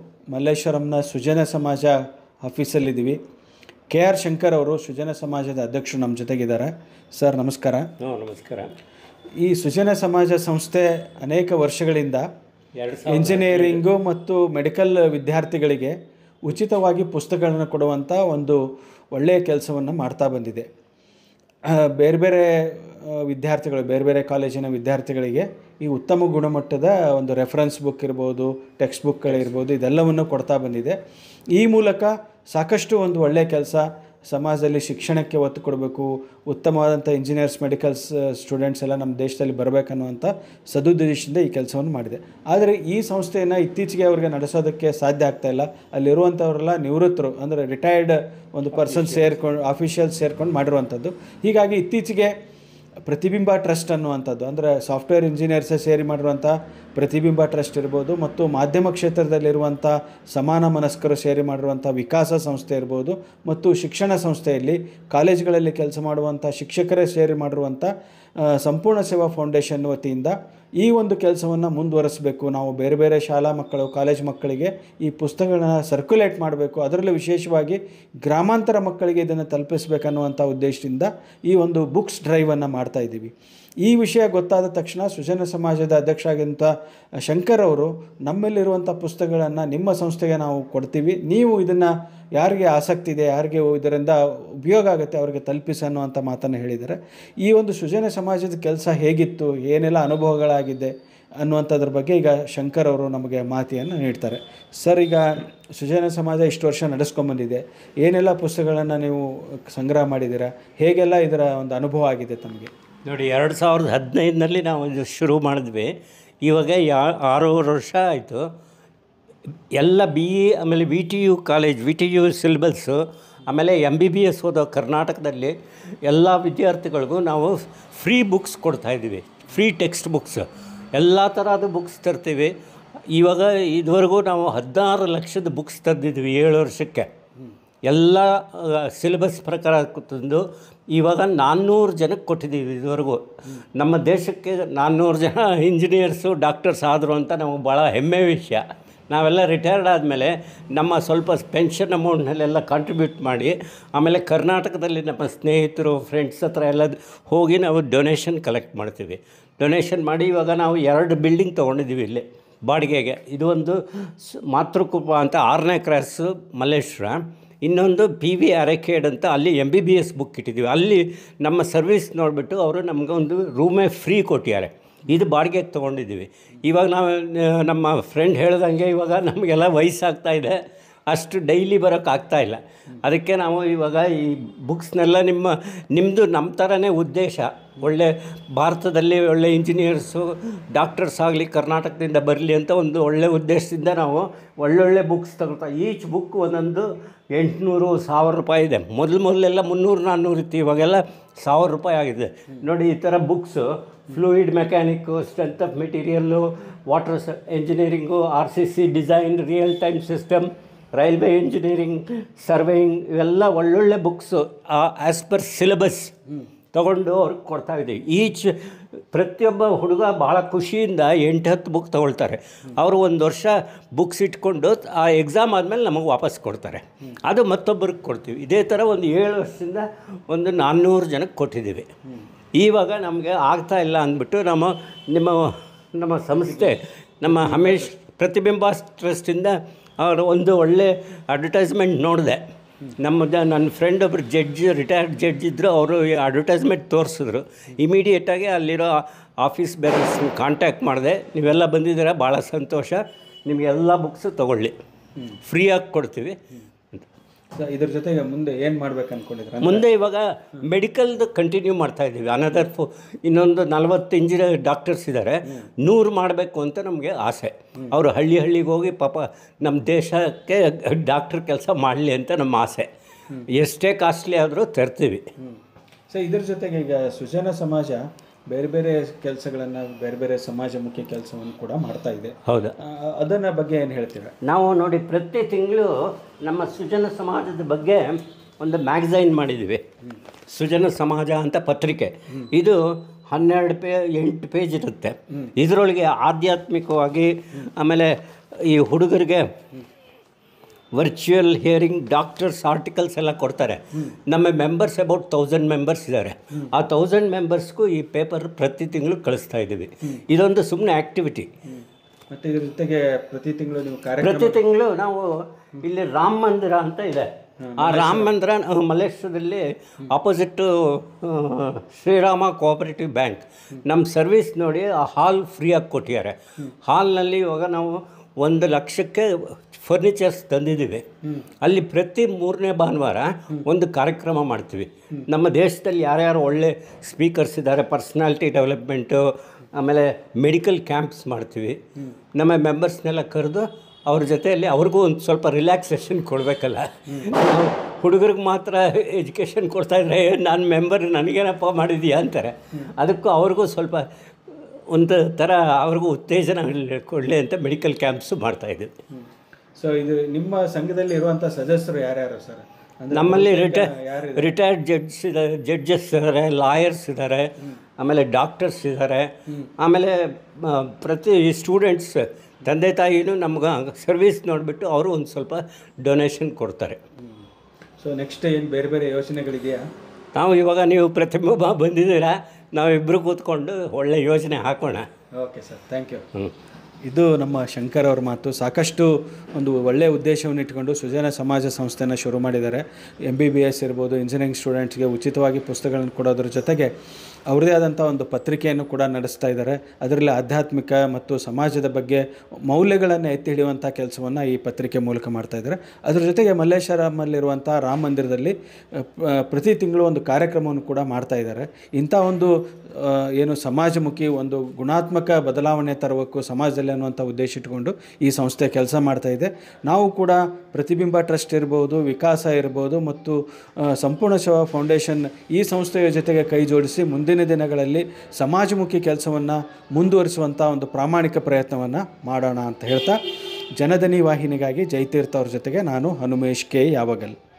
ಮಲ್ಲೇಶ್ವರಂನ ಸುಜನ ಸಮಾಜ ಆಫೀಸಲ್ಲಿದ್ದೀವಿ K R Shankar ಅವರು ಸುಜನ ಸಮಾಜದ ಅಧ್ಯಕ್ಷರು ನಮ್ಮ ಜೊತೆಗಿದ್ದಾರೆ ಸರ್ ನಮಸ್ಕಾರ ಹಾಂ ನಮಸ್ಕಾರ ಈ ಸುಜನ ಸಮಾಜ ಸಂಸ್ಥೆ ಅನೇಕ ವರ್ಷಗಳಿಂದ ಎರಡು ಇಂಜಿನಿಯರಿಂಗು ಮತ್ತು ಮೆಡಿಕಲ್ ವಿದ್ಯಾರ್ಥಿಗಳಿಗೆ ಉಚಿತವಾಗಿ ಪುಸ್ತಕಗಳನ್ನು ಕೊಡುವಂಥ ಒಂದು ಒಳ್ಳೆಯ ಕೆಲಸವನ್ನು ಮಾಡ್ತಾ ಬಂದಿದೆ ಆ, ಬೇರೆ ಬೇರೆ ಆ, ವಿದ್ಯಾರ್ಥಿಗಳು ಬೇರೆ ಬೇರೆ ಕಾಲೇಜಿನ ವಿದ್ಯಾರ್ಥಿಗಳಿಗೆ ಈ ಉತ್ತಮ ಗುಣಮಟ್ಟದ ಒಂದು ರೆಫರೆನ್ಸ್ ಬುಕ್ ಇರ್ಬೋದು ಟೆಕ್ಸ್ಟ್ ಬುಕ್ಗಳಿರ್ಬೋದು ಇದೆಲ್ಲವನ್ನು ಕೊಡ್ತಾ ಬಂದಿದೆ ಈ ಮೂಲಕ ಸಾಕಷ್ಟು ಒಂದು ಒಳ್ಳೆಯ ಕೆಲಸ ಸಮಾಜದಲ್ಲಿ ಶಿಕ್ಷಣಕ್ಕೆ ಒತ್ತು ಕೊಡಬೇಕು ಉತ್ತಮವಾದಂಥ ಇಂಜಿನಿಯರ್ಸ್ ಮೆಡಿಕಲ್ಸ್ ಸ್ಟೂಡೆಂಟ್ಸ್ ಎಲ್ಲ ನಮ್ಮ ದೇಶದಲ್ಲಿ ಬರಬೇಕನ್ನುವಂಥ ಸದುದ್ದೇಶದಿಂದ ಈ ಕೆಲಸವನ್ನು ಮಾಡಿದೆ ಆದರೆ ಈ ಸಂಸ್ಥೆಯನ್ನು ಇತ್ತೀಚೆಗೆ ಅವರಿಗೆ ನಡೆಸೋದಕ್ಕೆ ಸಾಧ್ಯ ಆಗ್ತಾ ಇಲ್ಲ ಅಲ್ಲಿರುವಂಥವರೆಲ್ಲ ನಿವೃತ್ತರು ಅಂದರೆ ರಿಟೈರ್ಡ್ ಒಂದು ಪರ್ಸನ್ ಸೇರ್ಕೊಂಡು ಆಫೀಷಿಯಲ್ ಸೇರ್ಕೊಂಡು ಮಾಡಿರುವಂಥದ್ದು ಹೀಗಾಗಿ ಇತ್ತೀಚೆಗೆ ಪ್ರತಿಬಿಂಬ ಟ್ರಸ್ಟ್ ಅನ್ನುವಂಥದ್ದು ಅಂದರೆ ಸಾಫ್ಟ್ವೇರ್ ಇಂಜಿನಿಯರ್ಸೇ ಸೇರಿ ಮಾಡಿರುವಂಥ ಪ್ರತಿಬಿಂಬ ಟ್ರಸ್ಟ್ ಇರ್ಬೋದು ಮತ್ತು ಮಾಧ್ಯಮ ಕ್ಷೇತ್ರದಲ್ಲಿರುವಂಥ ಸಮಾನ ಮನಸ್ಕರು ಸೇರಿ ಮಾಡಿರುವಂಥ ವಿಕಾಸ ಸಂಸ್ಥೆ ಇರ್ಬೋದು ಮತ್ತು ಶಿಕ್ಷಣ ಸಂಸ್ಥೆಯಲ್ಲಿ ಕಾಲೇಜುಗಳಲ್ಲಿ ಕೆಲಸ ಮಾಡುವಂಥ ಶಿಕ್ಷಕರೇ ಸೇರಿ ಮಾಡಿರುವಂಥ ಆ, ಸಂಪೂರ್ಣ ಸೇವಾ ಫೌಂಡೇಶನ್ ವತಿಯಿಂದ ಈ ಒಂದು ಕೆಲಸವನ್ನು ಮುಂದುವರಿಸಬೇಕು ನಾವು ಬೇರೆ ಬೇರೆ ಶಾಲಾ ಮಕ್ಕಳು ಕಾಲೇಜ್ ಮಕ್ಕಳಿಗೆ ಈ ಪುಸ್ತಕಗಳನ್ನ ಸರ್ಕ್ಯುಲೇಟ್ ಮಾಡಬೇಕು ಅದರಲ್ಲೂ ವಿಶೇಷವಾಗಿ ಗ್ರಾಮಾಂತರ ಮಕ್ಕಳಿಗೆ ಇದನ್ನು ತಲುಪಿಸಬೇಕನ್ನುವಂಥ ಉದ್ದೇಶದಿಂದ ಈ ಒಂದು ಬುಕ್ಸ್ ಡ್ರೈವನ್ನು ಮಾಡ್ತಾ ಇದ್ದೀವಿ ಈ ವಿಷಯ ಗೊತ್ತಾದ ತಕ್ಷಣ ಸುಜನ ಸಮಾಜದ ಅಧ್ಯಕ್ಷರಾಗಿದ್ದಂಥ ಶಂಕರ್ ಅವರು ನಮ್ಮಲ್ಲಿರುವಂಥ ಪುಸ್ತಕಗಳನ್ನು ನಿಮ್ಮ ಸಂಸ್ಥೆಗೆ ನಾವು ಕೊಡ್ತೀವಿ ನೀವು ಇದನ್ನು ಯಾರಿಗೆ ಆಸಕ್ತಿ ಇದೆ ಯಾರಿಗೆ ಇದರಿಂದ ಉಪಯೋಗ ಆಗುತ್ತೆ ಅವರಿಗೆ ತಲುಪಿಸಿ ಅನ್ನುವಂಥ ಮಾತನ್ನು ಹೇಳಿದ್ದಾರೆ ಈ ಒಂದು ಸುಜನ ಸಮಾಜದ ಕೆಲಸ ಹೇಗಿತ್ತು ಏನೆಲ್ಲ ಅನುಭವಗಳಾಗಿದೆ ಅನ್ನುವಂಥದ್ರ ಬಗ್ಗೆ ಈಗ ಶಂಕರ್ ಅವರು ನಮಗೆ ಮಾಹಿತಿಯನ್ನು ನೀಡ್ತಾರೆ ಸರ್ ಈಗ ಸುಜನ ಸಮಾಜ ಇಷ್ಟು ವರ್ಷ ನಡೆಸ್ಕೊಂಬಂದಿದೆ ಏನೆಲ್ಲ ಪುಸ್ತಕಗಳನ್ನು ನೀವು ಸಂಗ್ರಹ ಮಾಡಿದ್ದೀರಾ ಹೇಗೆಲ್ಲ ಇದರ ಒಂದು ಅನುಭವ ಆಗಿದೆ ತಮಗೆ ನೋಡಿ ಎರಡು ಸಾವಿರದ ಹದಿನೈದರಲ್ಲಿ ನಾವು ಇದು ಶುರು ಮಾಡಿದ್ವಿ ಇವಾಗ ಯಾ ಆರೂವರೆ ವರ್ಷ ಆಯಿತು ಎಲ್ಲ ಬಿ ಇ ಆಮೇಲೆ V T U college V T U syllabus ಆಮೇಲೆ ಎಮ್ ಬಿ ಬಿ ಎಸ್ ಓದೋ ಕರ್ನಾಟಕದಲ್ಲಿ ಎಲ್ಲ ವಿದ್ಯಾರ್ಥಿಗಳಿಗೂ ನಾವು ಫ್ರೀ ಬುಕ್ಸ್ ಕೊಡ್ತಾಯಿದ್ದೀವಿ ಫ್ರೀ ಟೆಕ್ಸ್ಟ್ ಬುಕ್ಸ್ ಎಲ್ಲ ಥರದ ಬುಕ್ಸ್ ತರ್ತೀವಿ ಇವಾಗ ಇದುವರೆಗೂ ನಾವು ಹದಿನಾರು ಲಕ್ಷದ ಬುಕ್ಸ್ ತಂದಿದ್ವಿ ಏಳು ವರ್ಷಕ್ಕೆ ಎಲ್ಲ ಸಿಲೆಬಸ್ ಪ್ರಕಾರ ತಂದು ಇವಾಗ ನಾನ್ನೂರು ಜನಕ್ಕೆ ಕೊಟ್ಟಿದ್ದೀವಿ ಇದುವರೆಗೂ ನಮ್ಮ ದೇಶಕ್ಕೆ ನಾನ್ನೂರು ಜನ ಇಂಜಿನಿಯರ್ಸು ಡಾಕ್ಟರ್ಸ್ ಆದರು ಅಂತ ನಮಗೆ ಭಾಳ ಹೆಮ್ಮೆ ವಿಷಯ ನಾವೆಲ್ಲ ರಿಟೈರ್ಡ್ ಆದಮೇಲೆ ನಮ್ಮ ಸ್ವಲ್ಪ ಪೆನ್ಷನ್ ಅಮೌಂಟ್ನಲ್ಲೆಲ್ಲ ಕಾಂಟ್ರಿಬ್ಯೂಟ್ ಮಾಡಿ ಆಮೇಲೆ ಕರ್ನಾಟಕದಲ್ಲಿ ನಮ್ಮ ಸ್ನೇಹಿತರು ಫ್ರೆಂಡ್ಸ್ ಹತ್ರ ಎಲ್ಲ ಹೋಗಿ ನಾವು ಡೊನೇಷನ್ ಕಲೆಕ್ಟ್ ಮಾಡ್ತೀವಿ ಡೊನೇಷನ್ ಮಾಡಿ ಇವಾಗ ನಾವು ಎರಡು ಬಿಲ್ಡಿಂಗ್ ತೊಗೊಂಡಿದ್ದೀವಿ ಇಲ್ಲಿ ಬಾಡಿಗೆಗೆ ಇದು ಒಂದು ಸ್- ಮಾತೃಕೂಪ ಅಂತ ಆರನೇ ಕ್ರಾಸು ಮಲ್ಲೇಶ್ವರ ಇನ್ನೊಂದು ಪಿ ವಿ ಅರೆಕೇಡ್ ಅಂತ ಅಲ್ಲಿ M B B S book ಇಟ್ಟಿದ್ದೀವಿ ಅಲ್ಲಿ ನಮ್ಮ ಸರ್ವಿಸ್ ನೋಡಿಬಿಟ್ಟು ಅವರು ನಮಗೆ ಒಂದು ರೂಮೇ ಫ್ರೀ ಕೊಟ್ಟಿದ್ದಾರೆ ಇದು ಬಾಡಿಗೆಗೆ ತೊಗೊಂಡಿದ್ದೀವಿ ಇವಾಗ ನಾವು ಆ, ನಮ್ಮ ಫ್ರೆಂಡ್ ಹೇಳ್ದಂಗೆ ಇವಾಗ ನಮಗೆಲ್ಲ ವಯಸ್ಸಾಗ್ತಾ ಇದೆ ಅಷ್ಟು ಡೈಲಿ ಬರೋಕ್ಕಾಗ್ತಾ ಇಲ್ಲ ಅದಕ್ಕೆ ನಾವು ಇವಾಗ ಈ ಬುಕ್ಸ್ನೆಲ್ಲ ನಿಮ್ಮ ನಿಮ್ಮದು ನಮ್ಮ ಥರನೇ ಉದ್ದೇಶ ಒಳ್ಳೆ ಭಾರತದಲ್ಲಿ ಒಳ್ಳೆ ಇಂಜಿನಿಯರ್ಸು ಡಾಕ್ಟರ್ಸ್ ಆಗಲಿ ಕರ್ನಾಟಕದಿಂದ ಬರಲಿ ಅಂತ ಒಂದು ಒಳ್ಳೆ ಉದ್ದೇಶದಿಂದ ನಾವು ಒಳ್ಳೊಳ್ಳೆ ಬುಕ್ಸ್ ತಗೊಳ್ತಾ ಈಚ್ ಬುಕ್ ಒಂದೊಂದು ಎಂಟುನೂರು ಸಾವಿರ ರೂಪಾಯಿ ಇದೆ ಮೊದಲು ಮೊದಲೆಲ್ಲ ಮುನ್ನೂರು ನಾನ್ನೂರು ಇತ್ತು ಇವಾಗೆಲ್ಲ ಸಾವಿರ ರೂಪಾಯಿ ಆಗಿದೆ ನೋಡಿ ಈ ಥರ books fluid mechanic strength of material water engineering R C C design real time system railway engineering surveying ಇವೆಲ್ಲ ಒಳ್ಳೊಳ್ಳೆ ಬುಕ್ಸು ಆ್ಯಸ್ ಪರ್ ಸಿಲೆಬಸ್ ತೊಗೊಂಡು ಅವ್ರಿಗೆ ಕೊಡ್ತಾ ಇದ್ದೀವಿ ಈಚ್ ಪ್ರತಿಯೊಬ್ಬ ಹುಡುಗ ಭಾಳ ಖುಷಿಯಿಂದ ಎಂಟು ಹತ್ತು ಬುಕ್ ತೊಗೊಳ್ತಾರೆ ಅವರು ಒಂದು ವರ್ಷ ಬುಕ್ಸ್ ಇಟ್ಕೊಂಡು ಆ ಎಕ್ಸಾಮ್ ಆದಮೇಲೆ ನಮಗೆ ವಾಪಸ್ ಕೊಡ್ತಾರೆ ಅದು ಮತ್ತೊಬ್ಬರಿಗೆ ಕೊಡ್ತೀವಿ ಇದೇ ಥರ ಒಂದು ಏಳು ವರ್ಷದಿಂದ ಒಂದು ನಾನ್ನೂರು ಜನಕ್ಕೆ ಕೊಟ್ಟಿದ್ದೀವಿ ಇವಾಗ ನಮಗೆ ಆಗ್ತಾ ಇಲ್ಲ ಅಂದ್ಬಿಟ್ಟು ನಮ್ಮ ನಿಮ್ಮ ನಮ್ಮ ಸಂಸ್ಥೆ ನಮ್ಮ ಹಮೇಶ್ ಪ್ರತಿಬಿಂಬ ಟ್ರಸ್ಟಿಂದ ಅವರು ಒಂದು ಒಳ್ಳೆ ಅಡ್ವರ್ಟೈಸ್ಮೆಂಟ್ ನೋಡಿದೆ ನಮ್ಮದು ನನ್ನ ಫ್ರೆಂಡ್ ಒಬ್ಬರು ಜಡ್ಜ್ ರಿಟೈರ್ಡ್ ಜಡ್ಜ್ ಇದ್ದರು ಅವರು ಅಡ್ವರ್ಟೈಸ್ಮೆಂಟ್ ತೋರಿಸಿದ್ರು ಇಮಿಡಿಯೇಟಾಗಿ ಅಲ್ಲಿರೋ ಆಫೀಸ್ ಬೇರೆಸ್ ಕಾಂಟ್ಯಾಕ್ಟ್ ಮಾಡಿದೆ ನೀವೆಲ್ಲ ಬಂದಿದ್ದೀರಾ ಭಾಳ ಸಂತೋಷ ನಿಮಗೆಲ್ಲ ಬುಕ್ಸು ತೊಗೊಳ್ಳಿ ಫ್ರೀಯಾಗಿ ಕೊಡ್ತೀವಿ ಸೊ ಇದ್ರ ಜೊತೆಗೆ ಮುಂದೆ ಏನು ಮಾಡ್ಬೇಕು ಅಂದ್ಕೊಂಡಿದ್ರೆ ಮುಂದೆ ಇವಾಗ ಮೆಡಿಕಲ್ದು ಕಂಟಿನ್ಯೂ ಮಾಡ್ತಾ ಇದ್ದೀವಿ ಅನದರ್ ಫೋ ಇನ್ನೊಂದು ನಲ್ವತ್ತು ಇಂಜಿನಿಯರ್ ಡಾಕ್ಟರ್ಸ್ ಇದ್ದಾರೆ ನೂರು ಮಾಡಬೇಕು ಅಂತ ನಮಗೆ ಆಸೆ ಅವರು ಹಳ್ಳಿ ಹಳ್ಳಿಗೆ ಹೋಗಿ ಪಾಪ ನಮ್ಮ ದೇಶಕ್ಕೆ ಡಾಕ್ಟ್ರ್ ಕೆಲಸ ಮಾಡಲಿ ಅಂತ ನಮ್ಮ ಆಸೆ ಎಷ್ಟೇ ಕಾಸ್ಟ್ಲಿ ಆದರೂ ತರ್ತೀವಿ ಸೊ ಇದ್ರ ಜೊತೆಗೆ ಈಗ ಸುಜನ ಸಮಾಜ ಬೇರೆ ಬೇರೆ ಕೆಲಸಗಳನ್ನು ಬೇರೆ ಬೇರೆ ಸಮಾಜಮುಖಿ ಕೆಲಸವನ್ನು ಕೂಡ ಮಾಡ್ತಾ ಇದೆ ಹೌದಾ ಆ, ಅದನ್ನ ಬಗ್ಗೆ ಏನು ಹೇಳ್ತೀರಾ ನಾವು ನೋಡಿ ಪ್ರತಿ ತಿಂಗಳು ನಮ್ಮ ಸುಜನ ಸಮಾಜದ ಬಗ್ಗೆ ಒಂದು ಮ್ಯಾಗಝೈನ್ ಮಾಡಿದ್ದೀವಿ ಸುಜನ ಸಮಾಜ ಅಂತ ಪತ್ರಿಕೆ ಇದು ಹನ್ನೆರಡು ಪೇ ಎಂಟು ಪೇಜ್ ಇರುತ್ತೆ ಇದರೊಳಗೆ ಆಧ್ಯಾತ್ಮಿಕವಾಗಿ ಆಮೇಲೆ ಈ ಹುಡುಗರಿಗೆ ವರ್ಚುವಲ್ ಹಿಯರಿಂಗ್ ಡಾಕ್ಟರ್ಸ್ ಆರ್ಟಿಕಲ್ಸ್ ಎಲ್ಲ ಕೊಡ್ತಾರೆ ನಮ್ಮ ಮೆಂಬರ್ಸ್ ಅಬೌಟ್ ತೌಸಂಡ್ ಮೆಂಬರ್ಸ್ ಇದ್ದಾರೆ ಆ ತೌಸಂಡ್ ಮೆಂಬರ್ಸ್ಗೂ ಈ ಪೇಪರ್ ಪ್ರತಿ ತಿಂಗಳು ಕಳಿಸ್ತಾ ಇದ್ದೀವಿ ಇದೊಂದು ಸುಮ್ಮನೆ ಆ್ಯಕ್ಟಿವಿಟಿ ಮತ್ತು ಇದ್ರ ಜೊತೆಗೆ ಪ್ರತಿ ತಿಂಗಳು ನೀವು ಕಾರ್ಯಕ್ರಮ ಪ್ರತಿ ತಿಂಗಳು ನಾವು ಇಲ್ಲಿ ರಾಮ ಮಂದಿರ ಅಂತ ಇದೆ ಆ ರಾಮ ಮಂದಿರ ನಾವು ಮಲೇಶ್ವರದಲ್ಲಿ ಆಪೋಸಿಟ್ಟು ಶ್ರೀರಾಮ ಕೋಆಪರೇಟಿವ್ ಬ್ಯಾಂಕ್ ನಮ್ಮ ಸರ್ವಿಸ್ ನೋಡಿ ಆ ಹಾಲ್ ಫ್ರೀಯಾಗಿ ಕೊಟ್ಟಿದ್ದಾರೆ ಹಾಲ್ನಲ್ಲಿ ಇವಾಗ ನಾವು ಒಂದು ಲಕ್ಷಕ್ಕೆ ಫರ್ನಿಚರ್ಸ್ ತಂದಿದ್ದೀವಿ ಅಲ್ಲಿ ಪ್ರತಿ ಮೂರನೇ ಭಾನುವಾರ ಒಂದು ಕಾರ್ಯಕ್ರಮ ಮಾಡ್ತೀವಿ ನಮ್ಮ ದೇಶದಲ್ಲಿ ಯಾರ್ಯಾರು ಒಳ್ಳೆ ಸ್ಪೀಕರ್ಸ್ ಇದ್ದಾರೆ ಪರ್ಸ್ನಾಲಿಟಿ ಡೆವಲಪ್ಮೆಂಟು ಆಮೇಲೆ ಮೆಡಿಕಲ್ ಕ್ಯಾಂಪ್ಸ್ ಮಾಡ್ತೀವಿ ನಮ್ಮ ಮೆಂಬರ್ಸ್ನೆಲ್ಲ ಕರೆದು ಅವ್ರ ಜೊತೆಯಲ್ಲಿ ಅವ್ರಿಗೂ ಒಂದು ಸ್ವಲ್ಪ ರಿಲ್ಯಾಕ್ಸೇಷನ್ ಕೊಡಬೇಕಲ್ಲ ನಾವು ಹುಡುಗರಿಗೆ ಮಾತ್ರ ಎಜುಕೇಷನ್ ಕೊಡ್ತಾಯಿದ್ರೆ ನಾನು ಮೆಂಬರ್ ನನಗೇನಪ್ಪ ಮಾಡಿದೀಯಾ ಅಂತಾರೆ ಅದಕ್ಕೂ ಅವ್ರಿಗೂ ಸ್ವಲ್ಪ ಒಂದು ಥರ ಅವ್ರಿಗೂ ಉತ್ತೇಜನ ಕೊಡಲಿ ಅಂತ ಮೆಡಿಕಲ್ ಕ್ಯಾಂಪ್ಸು ಮಾಡ್ತಾಯಿದ್ದೀವಿ ಸೊ ಇದು ನಿಮ್ಮ ಸಂಘದಲ್ಲಿ ಇರುವಂಥ ಸದಸ್ಯರು ಯಾರ್ಯಾರು ಸರ್ ಅಂದ್ರೆ ನಮ್ಮಲ್ಲಿ ರಿಟೈರ್ ಯಾರು ರಿಟೈರ್ಡ್ ಜಡ್ಜ್ ಇದ್ದಾರೆ ಜಡ್ಜಸ್ ಇದ್ದಾರೆ ಲಾಯರ್ಸ್ ಇದ್ದಾರೆ ಆಮೇಲೆ ಡಾಕ್ಟರ್ಸ್ ಇದ್ದಾರೆ ಆಮೇಲೆ ಆ, ಪ್ರತಿ ಸ್ಟೂಡೆಂಟ್ಸ್ ತಂದೆ ತಾಯಿನೂ ನಮ್ಗೆ ಸರ್ವಿಸ್ ನೋಡಿಬಿಟ್ಟು ಅವರು ಒಂದು ಸ್ವಲ್ಪ ಡೊನೇಷನ್ ಕೊಡ್ತಾರೆ ಸೊ ನೆಕ್ಸ್ಟ್ ಏನು ಬೇರೆ ಬೇರೆ ಯೋಜನೆಗಳಿದೆಯಾ ನಾವು ಇವಾಗ ನೀವು ಪ್ರತಿಬಿಂಬ ಬಂದಿದ್ದೀರಾ ನಾವಿಬ್ಬರು ಕೂತ್ಕೊಂಡು ಒಳ್ಳೆ ಯೋಜನೆ ಹಾಕೋಣ ಓಕೆ ಸರ್ ಥ್ಯಾಂಕ್ ಯು ಹ್ಞೂ ಇದು ನಮ್ಮ ಶಂಕರ್ ಅವ್ರ ಮಾತು ಸಾಕಷ್ಟು ಒಂದು ಒಳ್ಳೆಯ ಉದ್ದೇಶವನ್ನು ಇಟ್ಕೊಂಡು ಸುಜನ ಸಮಾಜ ಸಂಸ್ಥೆನ ಶುರು ಮಾಡಿದ್ದಾರೆ ಎಮ್ ಬಿ ಬಿ ಎಸ್ ಇರ್ಬೋದು ಇಂಜಿನಿಯರಿಂಗ್ ಸ್ಟೂಡೆಂಟ್ಸ್ಗೆ ಉಚಿತವಾಗಿ ಪುಸ್ತಕಗಳನ್ನು ಕೊಡೋದ್ರ ಜೊತೆಗೆ ಅವ್ರದ್ದೇ ಆದಂಥ ಒಂದು ಪತ್ರಿಕೆಯನ್ನು ಕೂಡ ನಡೆಸ್ತಾ ಇದ್ದಾರೆ ಅದರಲ್ಲಿ ಆಧ್ಯಾತ್ಮಿಕ ಮತ್ತು ಸಮಾಜದ ಬಗ್ಗೆ ಮೌಲ್ಯಗಳನ್ನು ಎತ್ತಿ ಹಿಡಿಯುವಂಥ ಕೆಲಸವನ್ನು ಈ ಪತ್ರಿಕೆ ಮೂಲಕ ಮಾಡ್ತಾ ಇದ್ದಾರೆ ಅದ್ರ ಜೊತೆಗೆ ಮಲ್ಲೇಶ್ವರಮಲ್ಲಿರುವಂಥ ರಾಮ ಮಂದಿರದಲ್ಲಿ ಅ, ಪ- ಪ್ರತಿ ತಿಂಗಳು ಒಂದು ಕಾರ್ಯಕ್ರಮವನ್ನು ಕೂಡ ಮಾಡ್ತಾ ಇದ್ದಾರೆ ಇಂಥ ಒಂದು ಆ, ಏನು ಸಮಾಜಮುಖಿ ಒಂದು ಗುಣಾತ್ಮಕ ಬದಲಾವಣೆ ತರಬೇಕು ಸಮಾಜದಲ್ಲಿ ಅನ್ನುವಂಥ ಉದ್ದೇಶ ಇಟ್ಕೊಂಡು ಈ ಸಂಸ್ಥೆ ಕೆಲಸ ಮಾಡ್ತಾ ಇದೆ ನಾವು ಕೂಡ ಪ್ರತಿಬಿಂಬ ಟ್ರಸ್ಟ್ ಇರ್ಬೋದು ವಿಕಾಸ ಇರ್ಬೋದು ಮತ್ತು ಆ, ಸಂಪೂರ್ಣ ಶಿವ ಫೌಂಡೇಶನ್ ಈ ಸಂಸ್ಥೆಯ ಜೊತೆಗೆ ಕೈ ಜೋಡಿಸಿ ಮುಂದಿನ ದಿನಗಳಲ್ಲಿ ಸಮಾಜಮುಖಿ ಕೆಲಸವನ್ನು ಮುಂದುವರಿಸುವಂಥ ಒಂದು ಪ್ರಾಮಾಣಿಕ ಪ್ರಯತ್ನವನ್ನು ಮಾಡೋಣ ಅಂತ ಹೇಳ್ತಾ ಜನಧನಿ ವಾಹಿನಿಗಾಗಿ ಜಯತೀರ್ಥ ಅವ್ರ ಜೊತೆಗೆ ನಾನು ಹನುಮೇಶ್ ಕೆ ಯಾವಗಲ್